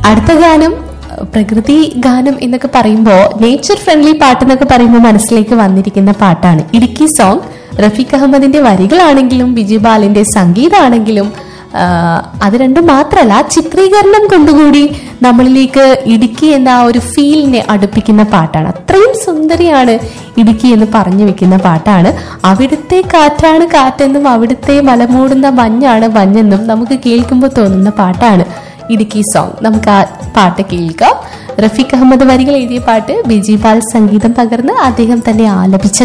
അടുത്ത ഗാനം അഹ് പ്രകൃതി ഗാനം എന്നൊക്കെ പറയുമ്പോൾ നേച്ചർ ഫ്രണ്ട്ലി പാട്ട് എന്നൊക്കെ പറയുമ്പോൾ മനസ്സിലേക്ക് വന്നിരിക്കുന്ന പാട്ടാണ് ഇടുക്കി സോങ് റഫീഖ് അഹമ്മദിന്റെ വരികളാണെങ്കിലും ബിജു ബാലിന്റെ സംഗീതമാണെങ്കിലും ആഹ് അത് രണ്ടും മാത്രമല്ല ആ ചിത്രീകരണം കൊണ്ടുകൂടി നമ്മളിലേക്ക് ഇടുക്കി എന്ന ആ ഒരു ഫീലിനെ അടുപ്പിക്കുന്ന പാട്ടാണ് അത്രയും സുന്ദരിയാണ് ഇടുക്കി എന്ന് പറഞ്ഞു വെക്കുന്ന പാട്ടാണ് അവിടുത്തെ കാറ്റാണ് കാറ്റെന്നും അവിടുത്തെ മലമൂടുന്ന മഞ്ഞാണ് മഞ്ഞെന്നും നമുക്ക് കേൾക്കുമ്പോൾ തോന്നുന്ന പാട്ടാണ് ഇടുക്കി സോങ് നമുക്ക് ആ പാട്ട് കേൾക്കാം റഫീഖ് അഹമ്മദ് വരികൾ എഴുതിയ പാട്ട് ബിജി പാൽ സംഗീതം പകർന്ന് അദ്ദേഹം തന്നെ ആലപിച്ച